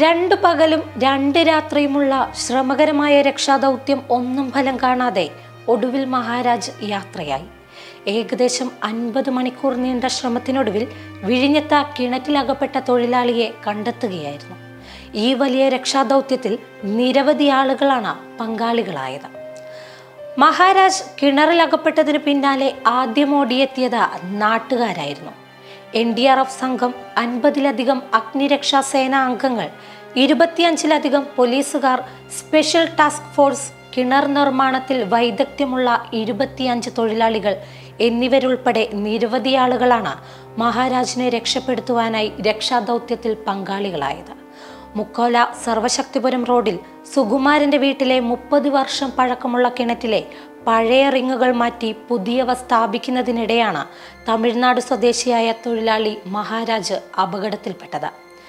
രണ്ടു പകലും രണ്ട് രാത്രിയുമുള്ള ശ്രമകരമായ രക്ഷാദൗത്യം ഒന്നും ഫലം കാണാതെ ഒടുവിൽ മഹാരാജ് യാത്രയായി ഏകദേശം അൻപത് മണിക്കൂർ നീണ്ട ശ്രമത്തിനൊടുവിൽ വിഴിഞ്ഞത്ത കിണറ്റിലകപ്പെട്ട തൊഴിലാളിയെ കണ്ടെത്തുകയായിരുന്നു ഈ വലിയ രക്ഷാദൗത്യത്തിൽ നിരവധി ആളുകളാണ് പങ്കാളികളായത് മഹാരാജ് കിണറിലകപ്പെട്ടതിന് പിന്നാലെ ആദ്യം ഓടിയെത്തിയത് നാട്ടുകാരായിരുന്നു എൻ ഡി ആർ എഫ് സംഘം അൻപതിലധികം അഗ്നിരക്ഷാ സേനാ അംഗങ്ങൾ ഇരുപത്തിയഞ്ചിലധികം പോലീസുകാർ സ്പെഷ്യൽ ടാസ്ക് ഫോഴ്സ് കിണർ നിർമ്മാണത്തിൽ വൈദഗ്ധ്യമുള്ള ഇരുപത്തിയഞ്ച് തൊഴിലാളികൾ എന്നിവരുൾപ്പെടെ നിരവധി ആളുകളാണ് മഹാരാജിനെ രക്ഷപ്പെടുത്തുവാനായി രക്ഷാദൗത്യത്തിൽ പങ്കാളികളായത് മുക്കോല സർവശക്തിപുരം റോഡിൽ സുകുമാരന്റെ വീട്ടിലെ മുപ്പത് വർഷം പഴക്കമുള്ള കിണറ്റിലെ പഴയ റിങ്ങുകൾ മാറ്റി പുതിയവ സ്ഥാപിക്കുന്നതിനിടെയാണ് തമിഴ്നാട് സ്വദേശിയായ തൊഴിലാളി മഹാരാജ് അപകടത്തിൽപ്പെട്ടത്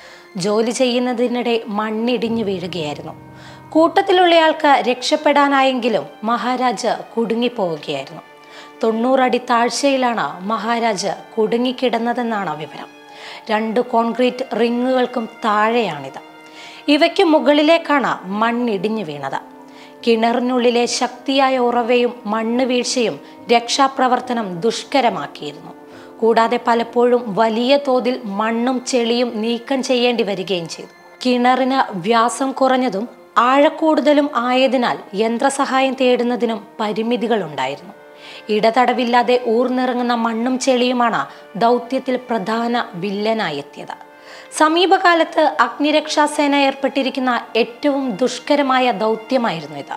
ജോലി ചെയ്യുന്നതിനിടെ മണ്ണിടിഞ്ഞു വീഴുകയായിരുന്നു കൂട്ടത്തിലുള്ളയാൾക്ക് രക്ഷപ്പെടാനായെങ്കിലും മഹാരാജ് കുടുങ്ങിപ്പോവുകയായിരുന്നു തൊണ്ണൂറടി താഴ്ചയിലാണ് മഹാരാജ് കുടുങ്ങിക്കിടന്നതെന്നാണ് വിവരം രണ്ട് കോൺക്രീറ്റ് റിങ്ങുകൾക്കും താഴെയാണിത് ഇവയ്ക്ക് മുകളിലേക്കാണ് മണ്ണിടിഞ്ഞു വീണത് കിണറിനുള്ളിലെ ശക്തിയായ ഉറവയും മണ്ണ് വീഴ്ചയും രക്ഷാപ്രവർത്തനം ദുഷ്കരമാക്കിയിരുന്നു കൂടാതെ പലപ്പോഴും വലിയ തോതിൽ മണ്ണും ചെളിയും നീക്കം ചെയ്യേണ്ടി വരികയും ചെയ്തു കിണറിന് വ്യാസം കുറഞ്ഞതും ആഴക്കൂടുതലും ആയതിനാൽ യന്ത്രസഹായം തേടുന്നതിനും പരിമിതികളുണ്ടായിരുന്നു ഇടതടവില്ലാതെ ഊർന്നിറങ്ങുന്ന മണ്ണും ചെളിയുമാണ് ദൗത്യത്തിൽ പ്രധാന വില്ലനായി എത്തിയത് സമീപകാലത്ത് അഗ്നിരക്ഷാസേന ഏർപ്പെട്ടിരിക്കുന്ന ഏറ്റവും ദുഷ്കരമായ ദൗത്യമായിരുന്നു ഇത്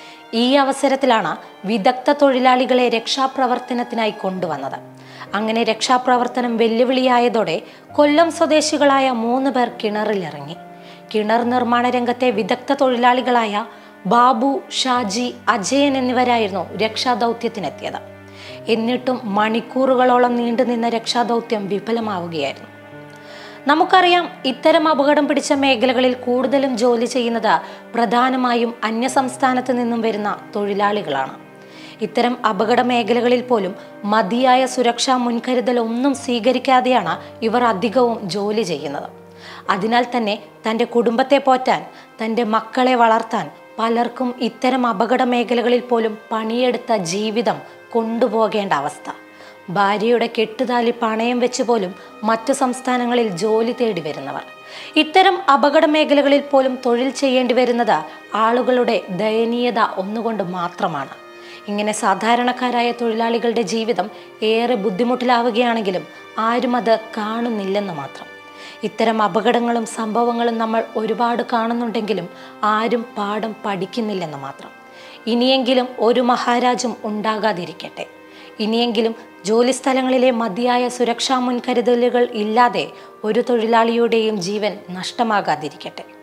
ഈ അവസരത്തിലാണ് വിദഗ്ധ തൊഴിലാളികളെ രക്ഷാപ്രവർത്തനത്തിനായി കൊണ്ടുവന്നത് അങ്ങനെ രക്ഷാപ്രവർത്തനം വെല്ലുവിളിയായതോടെ കൊല്ലം സ്വദേശികളായ മൂന്ന് പേർ കിണറിലിറങ്ങി കിണർ നിർമ്മാണ രംഗത്തെ വിദഗ്ധ തൊഴിലാളികളായ ബാബു ഷാജി അജയൻ എന്നിവരായിരുന്നു രക്ഷാദൗത്യത്തിനെത്തിയത് എന്നിട്ടും മണിക്കൂറുകളോളം നീണ്ടുനിന്ന രക്ഷാദൗത്യം വിഫലമാവുകയായിരുന്നു നമുക്കറിയാം ഇത്തരം അപകടം പിടിച്ച മേഖലകളിൽ കൂടുതലും ജോലി ചെയ്യുന്നത് പ്രധാനമായും അന്യസംസ്ഥാനത്ത് നിന്നും വരുന്ന തൊഴിലാളികളാണ് ഇത്തരം അപകട മേഖലകളിൽ പോലും മതിയായ സുരക്ഷാ മുൻകരുതൽ ഒന്നും സ്വീകരിക്കാതെയാണ് ഇവർ അധികവും ജോലി ചെയ്യുന്നത് അതിനാൽ തന്നെ തൻ്റെ കുടുംബത്തെ പോറ്റാൻ തൻ്റെ മക്കളെ വളർത്താൻ പലർക്കും ഇത്തരം അപകട മേഖലകളിൽ പോലും പണിയെടുത്ത ജീവിതം കൊണ്ടുപോകേണ്ട അവസ്ഥ ഭാര്യയുടെ കെട്ടുതാലി പണയം വെച്ച് പോലും മറ്റു സംസ്ഥാനങ്ങളിൽ ജോലി തേടി വരുന്നവർ ഇത്തരം അപകട മേഖലകളിൽ പോലും തൊഴിൽ ചെയ്യേണ്ടി വരുന്നത് ആളുകളുടെ ദയനീയത ഒന്നുകൊണ്ട് മാത്രമാണ് ഇങ്ങനെ സാധാരണക്കാരായ തൊഴിലാളികളുടെ ജീവിതം ഏറെ ബുദ്ധിമുട്ടിലാവുകയാണെങ്കിലും ആരും അത് കാണുന്നില്ലെന്ന് മാത്രം ഇത്തരം അപകടങ്ങളും സംഭവങ്ങളും നമ്മൾ ഒരുപാട് കാണുന്നുണ്ടെങ്കിലും ആരും പാഠം പഠിക്കുന്നില്ലെന്ന് മാത്രം ഇനിയെങ്കിലും ഒരു മഹാരാജും ഉണ്ടാകാതിരിക്കട്ടെ ഇനിയെങ്കിലും ജോലിസ്ഥലങ്ങളിലെ മതിയായ സുരക്ഷാ മുൻകരുതലുകൾ ഇല്ലാതെ ഒരു തൊഴിലാളിയുടെയും ജീവൻ നഷ്ടമാകാതിരിക്കട്ടെ